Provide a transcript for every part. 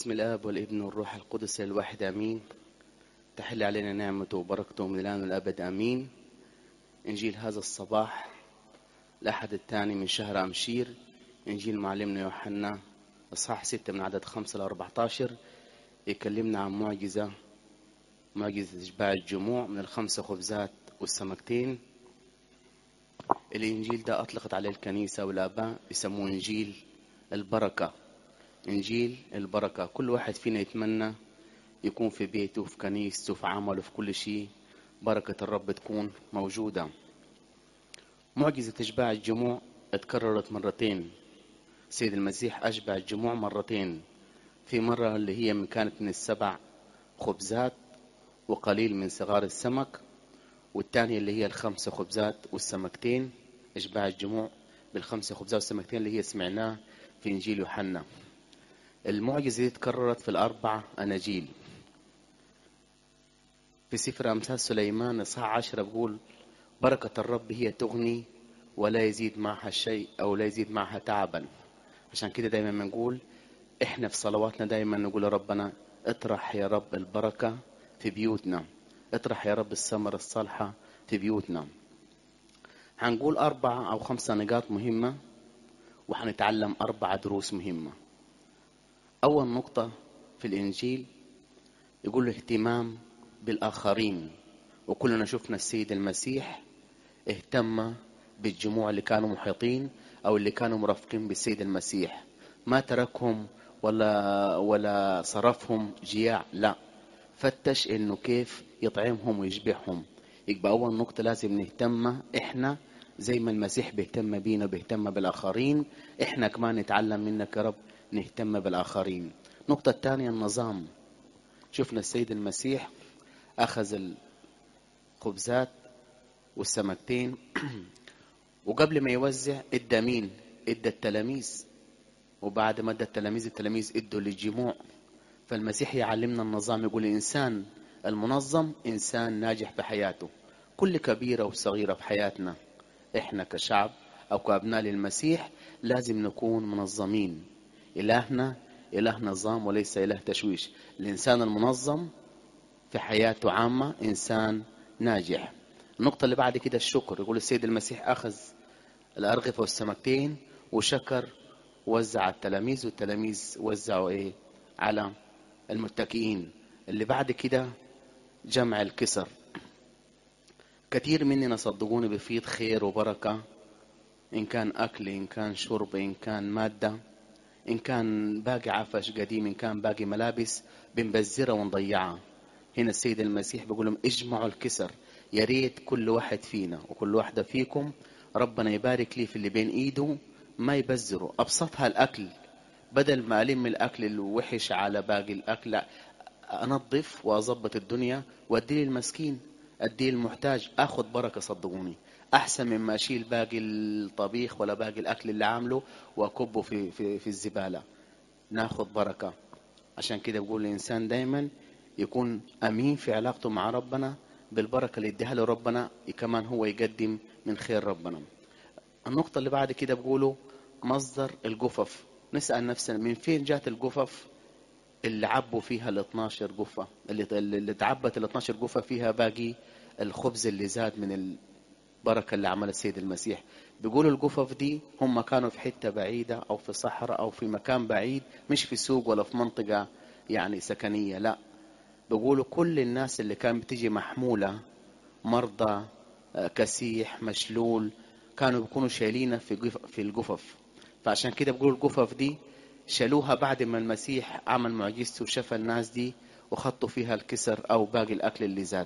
باسم الآب والابن والروح القدس الواحد آمين تحل علينا نعمته وبركته من الآن والأبد آمين إنجيل هذا الصباح الأحد الثاني من شهر أمشير إنجيل معلمنا يوحنا إصحاح ستة من عدد خمسة ل 14 يكلمنا عن معجزة معجزة إشباع الجموع من الخمسة خبزات والسمكتين الإنجيل ده أطلقت عليه الكنيسة والآباء يسموه إنجيل البركة إنجيل البركة كل واحد فينا يتمنى يكون في بيته في كنيسته في عمله في كل شيء بركة الرب تكون موجودة معجزة إشباع الجموع اتكررت مرتين سيد المسيح أشبع الجموع مرتين في مرة اللي هي من كانت من السبع خبزات وقليل من صغار السمك والثانية اللي هي الخمسة خبزات والسمكتين إشباع الجموع بالخمسة خبزات والسمكتين اللي هي سمعناه في إنجيل يوحنا المعجزة دي اتكررت في الأربع أناجيل في سفر أمثال سليمان إصحاح عشرة بيقول بركة الرب هي تغني ولا يزيد معها شيء أو لا يزيد معها تعبا عشان كده دايما بنقول إحنا في صلواتنا دايما نقول يا ربنا اطرح يا رب البركة في بيوتنا اطرح يا رب الثمرة الصالحة في بيوتنا هنقول أربع أو خمسة نقاط مهمة وهنتعلم أربع دروس مهمة أول نقطة في الإنجيل يقول اهتمام بالآخرين وكلنا شفنا السيد المسيح اهتم بالجموع اللي كانوا محيطين أو اللي كانوا مرافقين بالسيد المسيح ما تركهم ولا ولا صرفهم جياع لا فتش انه كيف يطعمهم ويشبعهم يبقى اول نقطة لازم نهتم احنا زي ما المسيح بيهتم بينا وبيهتم بالاخرين احنا كمان نتعلم منك يا رب نهتم بالاخرين النقطة الثانية النظام شفنا السيد المسيح اخذ الخبزات والسمكتين وقبل ما يوزع ادى مين ادى التلاميذ وبعد ما ادى التلاميذ التلاميذ ادوا للجموع فالمسيح يعلمنا النظام يقول الإنسان المنظم إنسان ناجح في حياته كل كبيرة وصغيرة في حياتنا إحنا كشعب أو كأبناء للمسيح لازم نكون منظمين إلهنا إله نظام وليس إله تشويش الإنسان المنظم في حياته عامة إنسان ناجح النقطة اللي بعد كده الشكر يقول السيد المسيح أخذ الأرغفة والسمكتين وشكر وزع التلاميذ والتلاميذ وزعوا إيه على المتكئين اللي بعد كده جمع الكسر كثير مننا صدقوني بفيض خير وبركة إن كان أكل إن كان شرب إن كان مادة إن كان باقي عفش قديم إن كان باقي ملابس بنبذرها ونضيعها هنا السيد المسيح بيقول لهم اجمعوا الكسر يا ريت كل واحد فينا وكل واحدة فيكم ربنا يبارك لي في اللي بين إيده ما يبذروا أبسطها الأكل بدل ما ألم الأكل الوحش على باقي الأكل أنظف وأظبط الدنيا وأدي للمسكين أدي المحتاج أخذ بركة صدقوني أحسن مما أشيل باقي الطبيخ ولا باقي الأكل اللي عامله وأكبه في, في, في الزبالة ناخذ بركة عشان كده بقول الإنسان دايما يكون أمين في علاقته مع ربنا بالبركة اللي يديها له ربنا كمان هو يقدم من خير ربنا النقطة اللي بعد كده بقوله مصدر الجفف نسأل نفسنا من فين جات الجفف اللي عبوا فيها ال 12 جفة اللي اللي اتعبت ال 12 جفة فيها باقي الخبز اللي زاد من البركة اللي عملها السيد المسيح بيقولوا الجفف دي هم كانوا في حتة بعيدة أو في صحراء أو في مكان بعيد مش في سوق ولا في منطقة يعني سكنية لا بيقولوا كل الناس اللي كانت بتيجي محمولة مرضى كسيح مشلول كانوا بيكونوا شايلينها في في الجفف فعشان كده بيقولوا الجفف دي شالوها بعد ما المسيح عمل معجزته وشفى الناس دي وخطوا فيها الكسر او باقي الاكل اللي زاد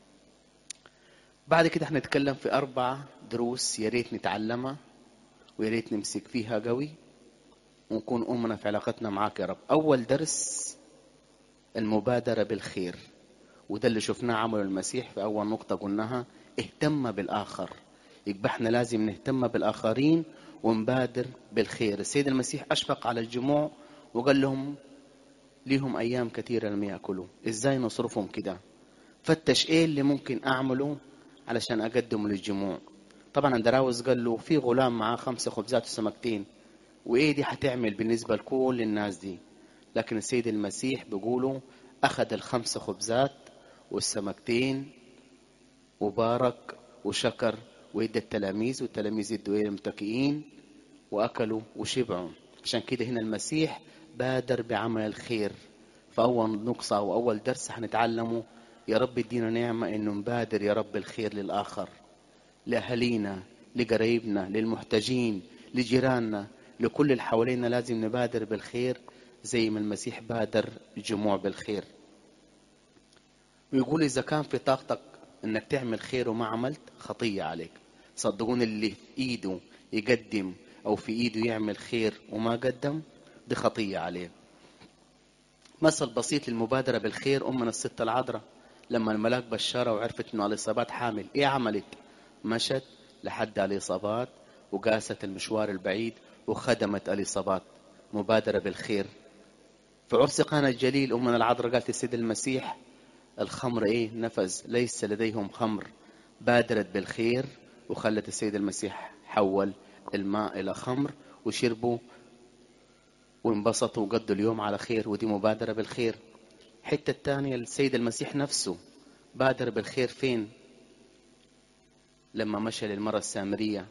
بعد كده هنتكلم في اربع دروس يا ريت نتعلمها ويا ريت نمسك فيها قوي ونكون امنا في علاقتنا معاك يا رب اول درس المبادرة بالخير وده اللي شفناه عمله المسيح في اول نقطة قلناها اهتم بالاخر يبقى احنا لازم نهتم بالاخرين ونبادر بالخير السيد المسيح أشفق على الجموع وقال لهم ليهم أيام كثيرة لم يأكلوا إزاي نصرفهم كده فتش إيه اللي ممكن أعمله علشان أقدمه للجموع طبعا اندراوس قال له في غلام معاه خمسة خبزات وسمكتين وإيه دي هتعمل بالنسبة لكل الناس دي لكن السيد المسيح بيقولوا أخذ الخمس خبزات والسمكتين وبارك وشكر وإدى التلاميذ والتلاميذ يدوا إيه المتكئين وأكلوا وشبعوا عشان كده هنا المسيح بادر بعمل الخير فأول نقصة أو أول درس هنتعلمه يا رب ادينا نعمة إنه نبادر يا رب الخير للآخر لأهالينا لقرايبنا للمحتاجين لجيراننا لكل اللي حوالينا لازم نبادر بالخير زي ما المسيح بادر الجموع بالخير ويقول إذا كان في طاقتك إنك تعمل خير وما عملت خطية عليك صدقوني اللي في إيده يقدم أو في إيده يعمل خير وما قدم دي خطية عليه مثل بسيط للمبادرة بالخير أمنا الست العذراء لما الملاك بشرها وعرفت إنه الإصابات حامل إيه عملت؟ مشت لحد الإصابات وقاست المشوار البعيد وخدمت الإصابات مبادرة بالخير في عرس قانا الجليل أمنا العذراء قالت السيد المسيح الخمر إيه نفذ ليس لديهم خمر بادرت بالخير وخلت السيد المسيح حول الماء إلى خمر وشربوا وانبسطوا وقضوا اليوم على خير ودي مبادرة بالخير حتة الثانية السيد المسيح نفسه بادر بالخير فين لما مشى للمرأة السامرية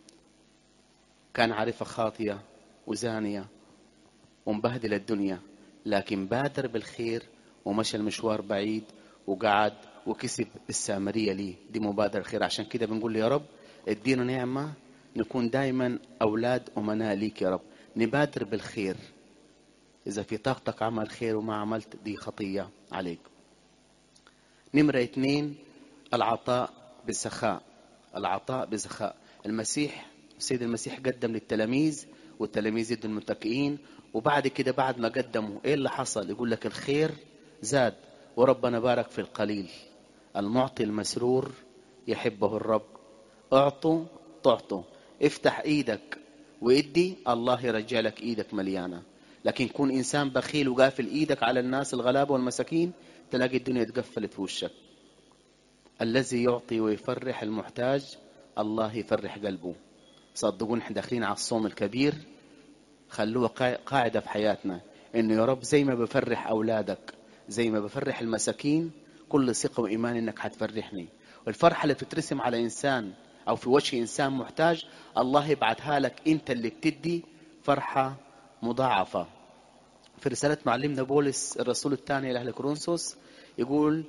كان عارفة خاطية وزانية ومبهدلة الدنيا لكن بادر بالخير ومشى المشوار بعيد وقعد وكسب السامرية ليه دي مبادرة خير عشان كده بنقول يا رب ادينا نعمة نكون دايما أولاد أمناء ليك يا رب نبادر بالخير إذا في طاقتك عمل خير وما عملت دي خطية عليك نمرة اثنين العطاء بسخاء العطاء بسخاء المسيح السيد المسيح قدم للتلاميذ والتلاميذ يدوا المتكئين وبعد كده بعد ما قدموا ايه اللي حصل يقول لك الخير زاد وربنا بارك في القليل المعطي المسرور يحبه الرب اعطوا تعطوا افتح ايدك وادي الله يرجع لك ايدك مليانه لكن كون انسان بخيل وقافل ايدك على الناس الغلابه والمساكين تلاقي الدنيا اتقفلت في وشك الذي يعطي ويفرح المحتاج الله يفرح قلبه صدقون احنا داخلين على الصوم الكبير خلوها قاعدة في حياتنا انه يا رب زي ما بفرح اولادك زي ما بفرح المساكين كل ثقة وإيمان انك حتفرحني والفرحة اللي بتترسم على انسان او في وجه انسان محتاج الله يبعتها لك انت اللي بتدي فرحة مضاعفة في رسالة معلمنا بولس الرسول الثاني لأهل كورنثوس يقول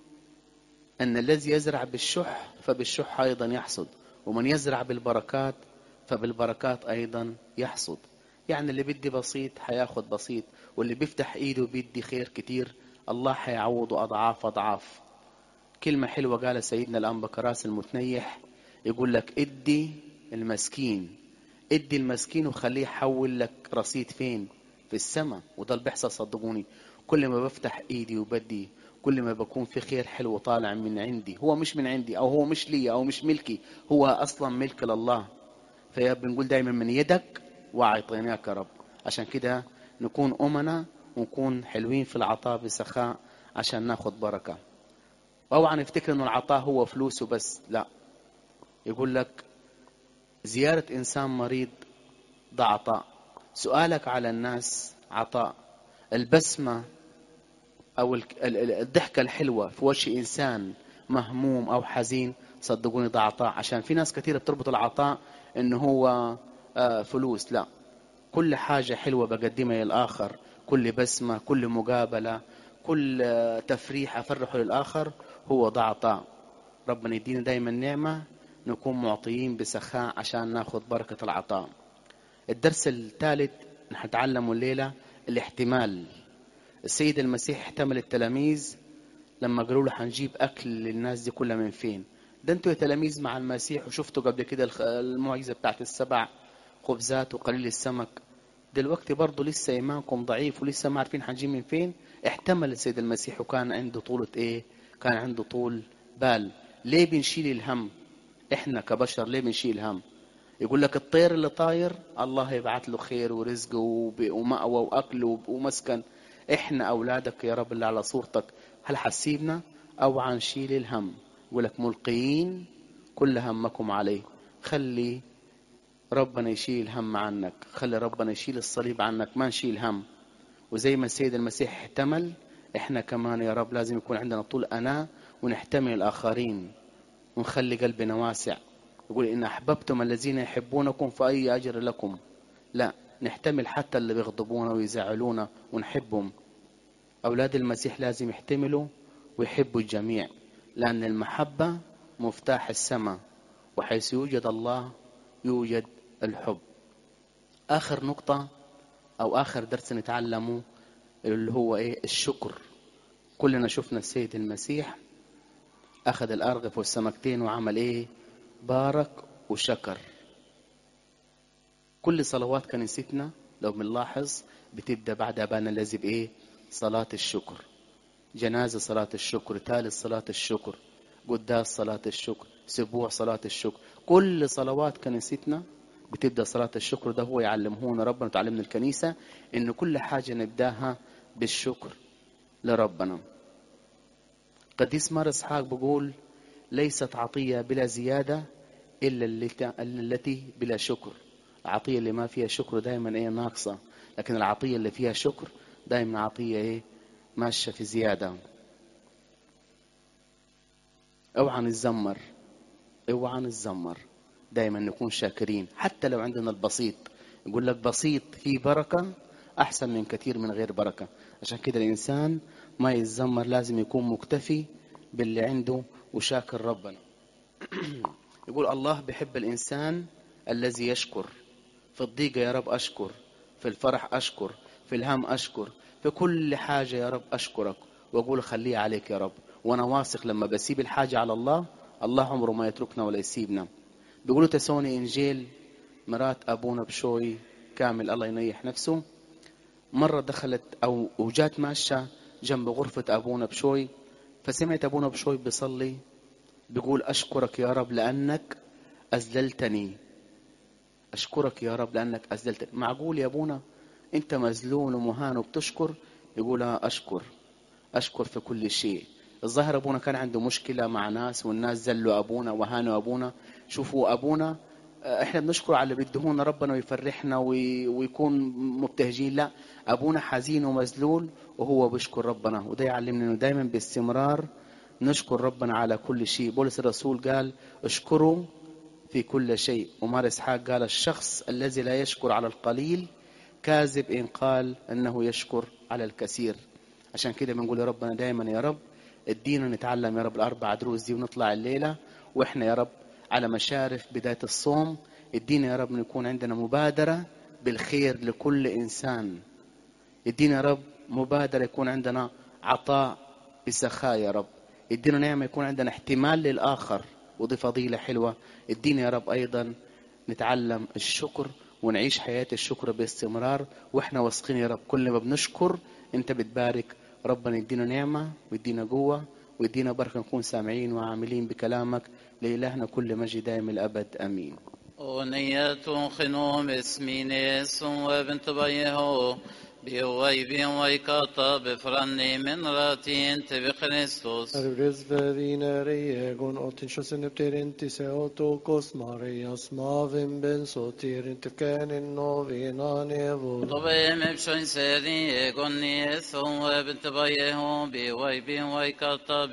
أن الذي يزرع بالشح فبالشح أيضا يحصد ومن يزرع بالبركات فبالبركات أيضا يحصد يعني اللي بدي بسيط حياخد بسيط واللي بيفتح ايده بيدي خير كتير الله حيعوضه أضعاف أضعاف كلمة حلوة قال سيدنا الأنبا كراس المتنيح يقول لك ادي المسكين ادي المسكين وخليه يحول لك رصيد فين في السماء وده اللي بيحصل صدقوني كل ما بفتح ايدي وبدي كل ما بكون في خير حلو طالع من عندي هو مش من عندي او هو مش لي او مش ملكي هو اصلا ملك لله فيا بنقول دايما من يدك واعطيناك يا رب عشان كده نكون امنا ونكون حلوين في العطاء بسخاء عشان ناخد بركه اوعى نفتكر انه العطاء هو فلوس وبس لا يقول لك زيارة إنسان مريض ده عطاء سؤالك على الناس عطاء البسمة أو الضحكة الحلوة في وجه إنسان مهموم أو حزين صدقوني ده عطاء عشان في ناس كثيرة بتربط العطاء إنه هو فلوس لا كل حاجة حلوة بقدمها للآخر كل بسمة كل مقابلة كل تفريح أفرحه للآخر هو ده عطاء ربنا يدينا دايما نعمة نكون معطيين بسخاء عشان ناخذ بركة العطاء الدرس الثالث نتعلمه الليلة الاحتمال السيد المسيح احتمل التلاميذ لما قالوا له حنجيب أكل للناس دي كلها من فين ده انتوا يا تلاميذ مع المسيح وشفتوا قبل كده المعجزة بتاعت السبع خبزات وقليل السمك دلوقتي برضه لسه إيمانكم ضعيف ولسه ما عارفين حنجيب من فين احتمل السيد المسيح وكان عنده طولة ايه كان عنده طول بال ليه بنشيل الهم احنا كبشر ليه بنشيل هم يقول لك الطير اللي طاير الله يبعث له خير ورزق ومأوى وأكل ومسكن احنا أولادك يا رب اللي على صورتك هل حسيبنا أو عنشيل الهم يقول لك ملقيين كل همكم عليه خلي ربنا يشيل هم عنك خلي ربنا يشيل الصليب عنك ما نشيل هم وزي ما السيد المسيح احتمل احنا كمان يا رب لازم يكون عندنا طول أنا ونحتمل الآخرين ونخلي قلبنا واسع يقول إن أحببتم الذين يحبونكم فأي أجر لكم لا نحتمل حتى اللي بيغضبونا ويزعلونا ونحبهم أولاد المسيح لازم يحتملوا ويحبوا الجميع لأن المحبة مفتاح السماء وحيث يوجد الله يوجد الحب آخر نقطة أو آخر درس نتعلمه اللي هو إيه الشكر كلنا شفنا السيد المسيح أخذ الأرغف والسمكتين وعمل إيه بارك وشكر كل صلوات كنيستنا لو بنلاحظ بتبدأ بعد أبانا الذي بإيه صلاة الشكر جنازة صلاة الشكر ثالث صلاة الشكر قداس صلاة الشكر سبوع صلاة الشكر كل صلوات كنيستنا بتبدأ صلاة الشكر ده هو يعلمهونا ربنا وتعلمنا الكنيسة إن كل حاجة نبداها بالشكر لربنا قديس مار إسحاق بيقول ليست عطية بلا زيادة إلا التي, التي بلا شكر العطية اللي ما فيها شكر دائما إيه ناقصة لكن العطية اللي فيها شكر دائما عطية إيه ماشية في زيادة اوعى نتذمر اوعى نتذمر دائما نكون شاكرين حتى لو عندنا البسيط يقول لك بسيط فيه بركة أحسن من كثير من غير بركة عشان كده الإنسان ما يتذمر لازم يكون مكتفي باللي عنده وشاكر ربنا يقول الله بيحب الإنسان الذي يشكر في الضيقة يا رب أشكر في الفرح أشكر في الهم أشكر في كل حاجة يا رب أشكرك وأقول خليها عليك يا رب وأنا واثق لما بسيب الحاجة على الله الله عمره ما يتركنا ولا يسيبنا بيقولوا تسوني إنجيل مرات أبونا بشوي كامل الله ينيح نفسه مرة دخلت أو وجات ماشية جنب غرفة أبونا بشوي فسمعت أبونا بشوي بيصلي بيقول أشكرك يا رب لأنك أذللتني أشكرك يا رب لأنك أذللتني معقول يا أبونا أنت مذلول ومهان وبتشكر يقول أشكر أشكر في كل شيء الظاهر أبونا كان عنده مشكلة مع ناس والناس زلوا أبونا وهانوا أبونا شوفوا أبونا احنا بنشكر على اللي بيدهونا ربنا ويفرحنا ويكون مبتهجين لا ابونا حزين ومذلول وهو بيشكر ربنا وده يعلمنا انه دايما باستمرار نشكر ربنا على كل شيء بولس الرسول قال اشكروا في كل شيء ومار اسحاق قال الشخص الذي لا يشكر على القليل كاذب ان قال انه يشكر على الكثير عشان كده بنقول يا ربنا دايما يا رب ادينا نتعلم يا رب الاربع دروس دي ونطلع الليله واحنا يا رب على مشارف بداية الصوم ادينا يا رب نكون عندنا مبادرة بالخير لكل إنسان ادينا يا رب مبادرة يكون عندنا عطاء بسخاء يا رب ادينا نعمة يكون عندنا احتمال للآخر ودي فضيلة حلوة ادينا يا رب أيضا نتعلم الشكر ونعيش حياة الشكر باستمرار واحنا واثقين يا رب كل ما بنشكر انت بتبارك ربنا يدينا نعمة ويدينا قوة ويدينا بركة نكون سامعين وعاملين بكلامك لإلهنا كل مجد دائم الأبد أمين ونية خنوم اسمينيس وبنت بيه بيوي بيوي كاتا بفرني من راتين تبي خريستوس Arbres vedinare egon otin shosen upterinti se otokos Marias mavin ben sotirin tefkanin novinan evol. طبي مبشون سيري يقولني ثم وبنت بيه بيوي بيوي كاتا